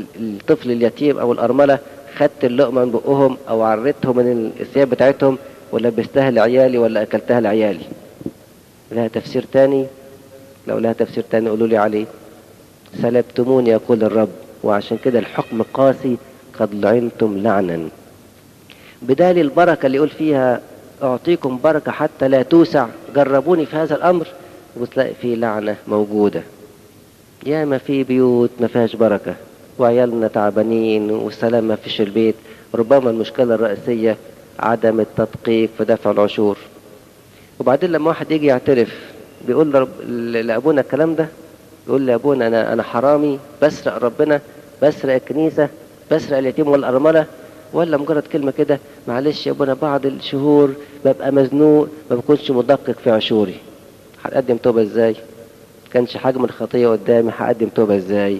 الطفل اليتيم او الارمله خدت اللقمه من بقهم او عريتهم من الثياب بتاعتهم ولبستها لعيالي ولا اكلتها لعيالي لها تفسير تاني لو لها تفسير تاني قولوا لي عليه سلبتموني يقول الرب وعشان كده الحكم قاسي قد لعنتم لعنا بدال البركة اللي يقول فيها أعطيكم بركة حتى لا توسع جربوني في هذا الأمر وتلاقي في لعنة موجودة يا ما في بيوت ما فيهاش بركة وعيالنا تعبانين والسلام ما فيش البيت ربما المشكلة الرئيسية عدم التدقيق في دفع العشور وبعدين لما واحد يجي يعترف بيقول لرب- لأبونا الكلام ده يقول لأبونا أنا أنا حرامي بسرق ربنا بسرق الكنيسة بسرق اليتيم والأرملة ولا مجرد كلمة كده معلش يا ابونا بعض الشهور ببقى مزنوق ما بكونش مدقق في عشوري هقدم توبة ازاي كانش حجم الخطية قدامي هقدم توبة ازاي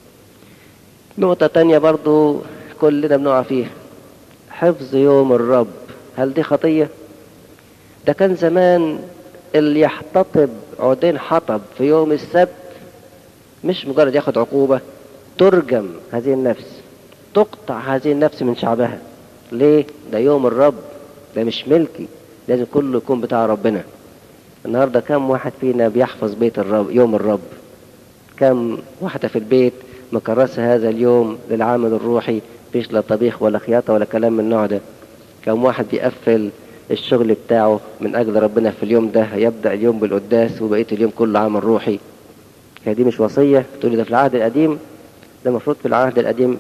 نقطة تانية برضو كلنا بنقع فيها حفظ يوم الرب هل دي خطية ده كان زمان اللي يحتطب عودين حطب في يوم السبت مش مجرد ياخد عقوبة ترجم هذه النفس تقطع هذه النفس من شعبها ليه ده يوم الرب ده مش ملكي لازم كله يكون بتاع ربنا النهاردة كم واحد فينا بيحفظ بيت الرب يوم الرب كم واحدة في البيت مكرسة هذا اليوم للعامل الروحي فيش لا طبيخ ولا خياطة ولا كلام من النوع ده كم واحد بيقفل الشغل بتاعه من أجل ربنا في اليوم ده يبدأ اليوم بالقداس وبقية اليوم كله عمل روحي هي دي مش وصية تقولي ده في العهد القديم ده المفروض في العهد القديم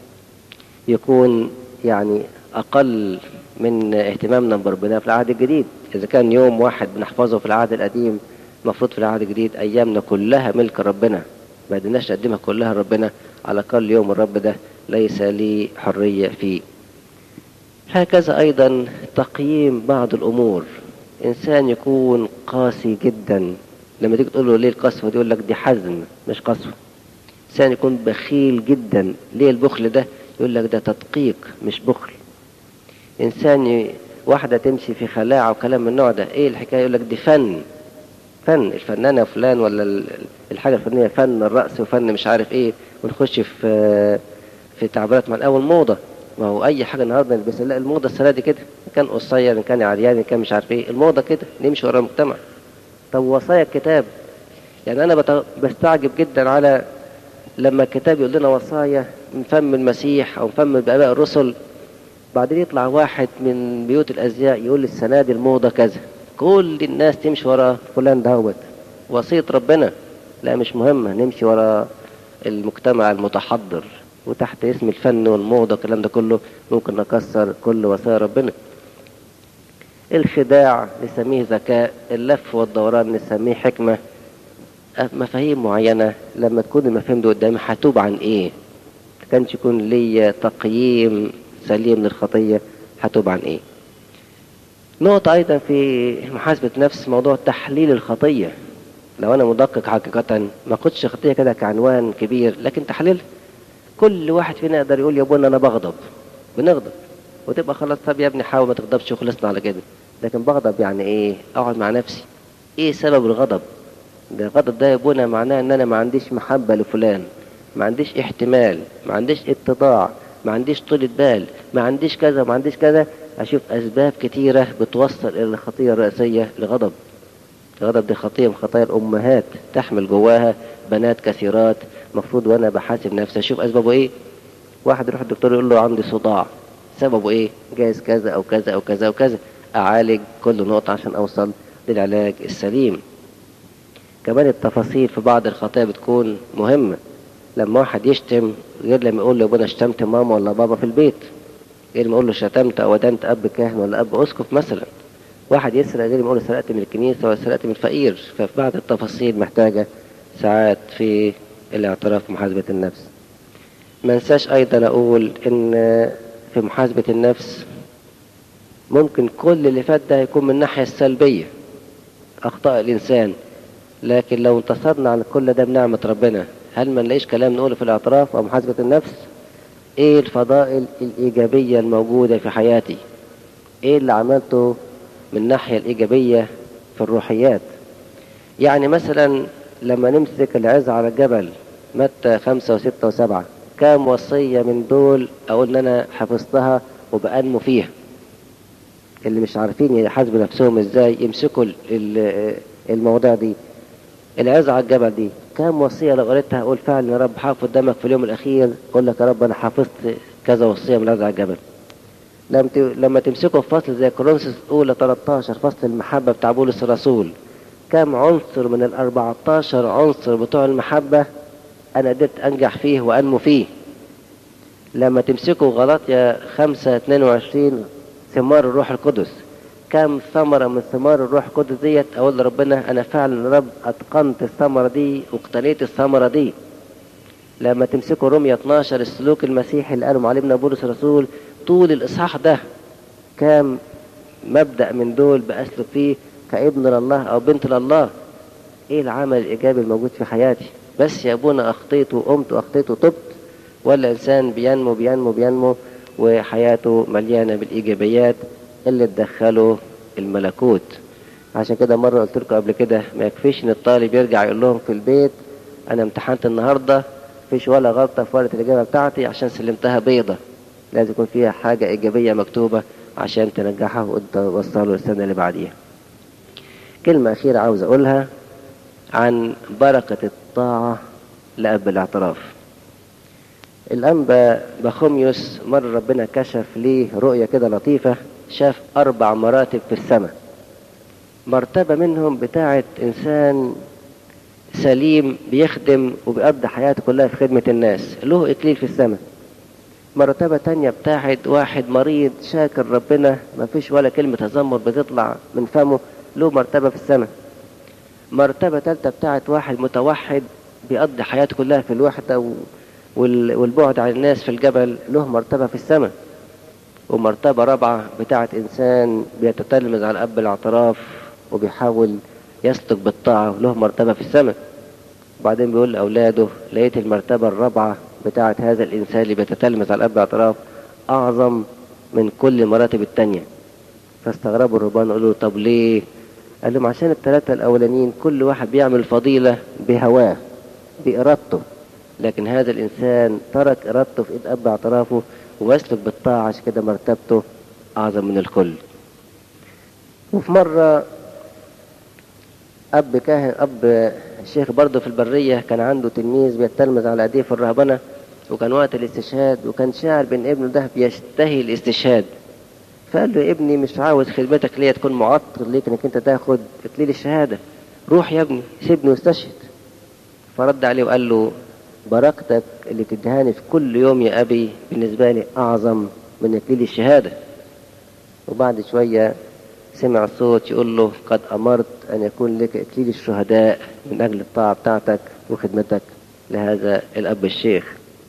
يكون يعني أقل من اهتمامنا بربنا في العهد الجديد إذا كان يوم واحد بنحفظه في العهد القديم المفروض في العهد الجديد أيامنا كلها ملك ربنا ما قدرناش نقدمها كلها لربنا على الأقل يوم الرب ده ليس لي حرية فيه هكذا أيضا تقييم بعض الأمور إنسان يكون قاسي جدا لما تيجي تقول له ليه القسوة دي يقول لك دي حزم مش قسوة إنسان يكون بخيل جدا ليه البخل ده يقول لك ده تدقيق مش بخل إنسان ي... واحدة تمشي في خلاعة وكلام من النوع ده إيه الحكاية يقول لك دي فن فن الفنانة فلان ولا ال- الحاجة الفنية فن الرقص وفن مش عارف إيه ونخش في في تعبيرات مع الأول موضة ما هو أي حاجة النهاردة نلبسها لا الموضة السنة دي كده إن كان قصير إن كان عريان إن كان مش عارف إيه الموضة كده نمشي ورا المجتمع طب وصايا الكتاب يعني أنا بت- بستعجب جدا على لما الكتاب يقول لنا وصايا من فم المسيح أو من فم آباء الرسل بعدين يطلع واحد من بيوت الأزياء يقول السنة دي الموضة كذا كل الناس تمشي ورا فلان دهوت وصية ربنا لا مش مهمة نمشي ورا المجتمع المتحضر وتحت اسم الفن والموضة والكلام ده كله ممكن نكسر كل وصايا ربنا الخداع نسميه ذكاء اللف والدوران نسميه حكمة مفاهيم معينة لما تكون المفاهيم دي قدامي هتوب عن ايه كانش يكون لي تقييم سليم للخطية هتوب عن ايه نقطة أيضا في محاسبة نفس موضوع تحليل الخطية لو أنا مدقق حقيقة ما أخدش خطية كده كعنوان كبير لكن تحليل كل واحد فينا يقدر يقول يا ابونا أنا بغضب بنغضب وتبقى خلاص طب يا ابني حاول ما تغضبش وخلصنا على كده لكن بغضب يعني إيه أقعد مع نفسي إيه سبب الغضب ده الغضب ده يا ابونا معناه إن أنا ما عنديش محبة لفلان ما عنديش احتمال ما عنديش اتضاع ما عنديش طولة بال ما عنديش كذا ما عنديش كذا أشوف أسباب كتيرة بتوصل إلى الخطية الرئيسية لغضب الغضب دي خطية من خطايا الأمهات تحمل جواها بنات كثيرات مفروض وأنا بحاسب نفسي أشوف أسبابه إيه واحد يروح الدكتور يقول له عندي صداع سببه إيه جايز كذا أو كذا أو كذا أو كذا أعالج كل نقطة عشان أوصل للعلاج السليم كمان التفاصيل في بعض الخطايا بتكون مهمة لما واحد يشتم غير لما يقول له يا ابونا شتمت ماما ولا بابا في البيت غير ما يقول له شتمت او ودنت اب كاهن ولا اب اسقف مثلا واحد يسرق غير ما يقول له سرقت من الكنيسه ولا سرقت من الفقير ففي بعض التفاصيل محتاجه ساعات في الاعتراف ومحاسبه النفس ما انساش ايضا اقول ان في محاسبه النفس ممكن كل اللي فات ده يكون من الناحيه السلبيه اخطاء الانسان لكن لو انتصرنا على كل ده بنعمه ربنا هل ما نلاقيش كلام نقوله في الاعتراف او محاسبه النفس ايه الفضائل الايجابيه الموجوده في حياتي ايه اللي عملته من الناحيه الايجابيه في الروحيات يعني مثلا لما نمسك العظة على الجبل متى خمسة وستة وسبعة كام وصية من دول أقول إن أنا حفظتها وبأنمو فيها اللي مش عارفين يحاسبوا نفسهم إزاي يمسكوا ال- ال- المواضيع دي العظة على الجبل دي كام وصية لو قريتها أقول فعلا يا رب حافظ قدامك في اليوم الأخير أقول لك يا رب أنا حفظت كذا وصية من العظة على الجبل لما ت- لما تمسكوا في فصل زي كورنثوس الاولى 13 فصل المحبه بتاع بولس الرسول كم عنصر من ال 14 عنصر بتوع المحبه انا قدرت انجح فيه وانمو فيه لما تمسكوا غلطيا 5 22 ثمار الروح القدس كم ثمرة من ثمار الروح القدس ديت أقول لربنا أنا فعلا يا رب أتقنت الثمرة دي واقتنيت الثمرة دي لما تمسكوا رومية 12 السلوك المسيحي اللي قاله معلمنا بولس الرسول طول الإصحاح ده كام مبدأ من دول بأسلك فيه كابن لله أو بنت لله إيه العمل الإيجابي الموجود في حياتي بس يا أبونا أخطيت وقمت وأخطيت وتبت ولا إنسان بينمو بينمو بينمو وحياته مليانة بالإيجابيات اللي تدخله الملكوت عشان كده مرة قلت لكم قبل كده ما يكفيش إن الطالب يرجع يقول لهم في البيت أنا امتحنت النهاردة مفيش ولا غلطة في ورقة الإجابة بتاعتي عشان سلمتها بيضة لازم يكون فيها حاجة إيجابية مكتوبة عشان تنجحها وتوصله للسنة اللي بعديها كلمة أخيرة عاوز أقولها عن بركة الطاعة لأب الاعتراف الأنبا بخوميوس مرة ربنا كشف ليه رؤية كده لطيفة شاف أربع مراتب في السماء مرتبة منهم بتاعة إنسان سليم بيخدم وبيقضي حياته كلها في خدمة الناس له إكليل في السماء مرتبة تانية بتاعت واحد مريض شاكر ربنا ما فيش ولا كلمة تذمر بتطلع من فمه له مرتبة في السماء مرتبة تالتة بتاعت واحد متوحد بيقضي حياته كلها في الوحدة و- وال- والبعد عن الناس في الجبل له مرتبة في السماء ومرتبة رابعة بتاعت إنسان بيتتلمذ على أب الاعتراف وبيحاول يسلك بالطاعة له مرتبة في السماء وبعدين بيقول لأولاده لقيت المرتبة الرابعة بتاعت هذا الإنسان اللي بيتتلمذ على الأب الاعتراف أعظم من كل المراتب التانية فاستغربوا الرهبان قالوا له طب ليه؟ قال لهم عشان الثلاثة الأولانيين كل واحد بيعمل فضيلة بهواه بإرادته لكن هذا الإنسان ترك إرادته في إيد أب اعترافه ويسلك بالطاعة عشان كده مرتبته أعظم من الكل وفي مرة أب كاهن أب شيخ برضه في البرية كان عنده تلميذ بيتلمذ على أيديه في الرهبنة وكان وقت الاستشهاد وكان شاعر بأن ابنه ده بيشتهي الاستشهاد فقال له يا ابني مش عاوز خدمتك ليا تكون معطل ليك انك انت تاخد اكليل الشهادة روح يا ابني سيبني واستشهد فرد عليه وقال له بركتك اللي بتدهاني في كل يوم يا أبي بالنسبة لي أعظم من إكليل الشهادة وبعد شوية سمع صوت يقول له قد أمرت أن يكون لك إكليل الشهداء من أجل الطاعة بتاعتك وخدمتك لهذا الأب الشيخ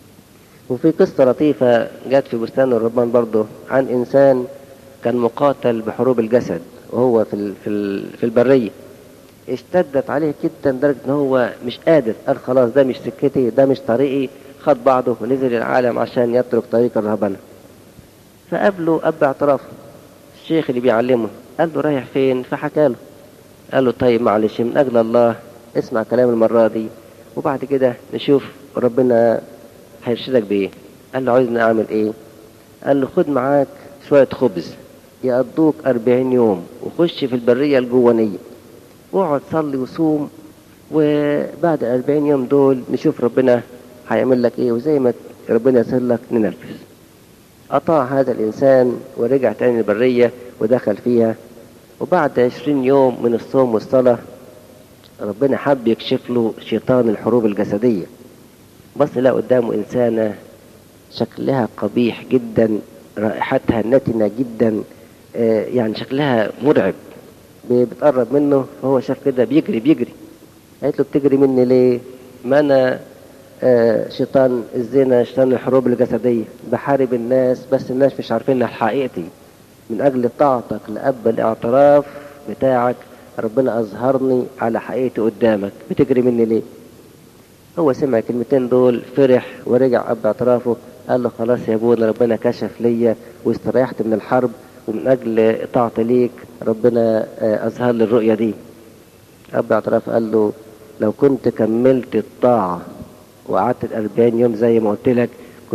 وفي قصة لطيفة جت في بستان الرمان برضه عن إنسان كان مقاتل بحروب الجسد وهو في ال- في ال- في البرية اشتدت عليه جدا لدرجة ان هو مش قادر قال خلاص ده مش سكتي ده مش طريقي خد بعضه ونزل العالم عشان يترك طريق الرهبنة فقابله أب اعتراف الشيخ اللي بيعلمه قال له رايح فين فحكى له قال له طيب معلش من أجل الله اسمع كلام المرة دي وبعد كده نشوف ربنا هيرشدك بإيه قال له عايزني أعمل إيه قال له خد معاك شوية خبز يقضوك أربعين يوم وخش في البرية الجوانية واقعد صلي وصوم وبعد أربعين يوم دول نشوف ربنا هيعمل لك ايه وزي ما ربنا يسر لك ننفذ أطاع هذا الإنسان ورجع تاني البرية ودخل فيها وبعد عشرين يوم من الصوم والصلاة ربنا حب يكشف له شيطان الحروب الجسدية بص لقى قدامه إنسانة شكلها قبيح جدا رائحتها نتنة جدا آه، يعني شكلها مرعب بتقرب منه فهو شاف كده بيجري بيجري قالت له بتجري مني ليه ما انا آه، شيطان الزنا شيطان الحروب الجسدية بحارب الناس بس الناس مش عارفين حقيقتي من أجل طاعتك لأب الاعتراف بتاعك ربنا أظهرني على حقيقتي قدامك بتجري مني ليه هو سمع الكلمتين دول فرح ورجع أب اعترافه قال له خلاص يا ابونا ربنا كشف ليا واستريحت من الحرب ومن أجل طاعتي ليك ربنا آه، أظهر لي الرؤية دي أب اعتراف قال له لو كنت كملت الطاعة وقعدت 40 يوم زي ما قلت لك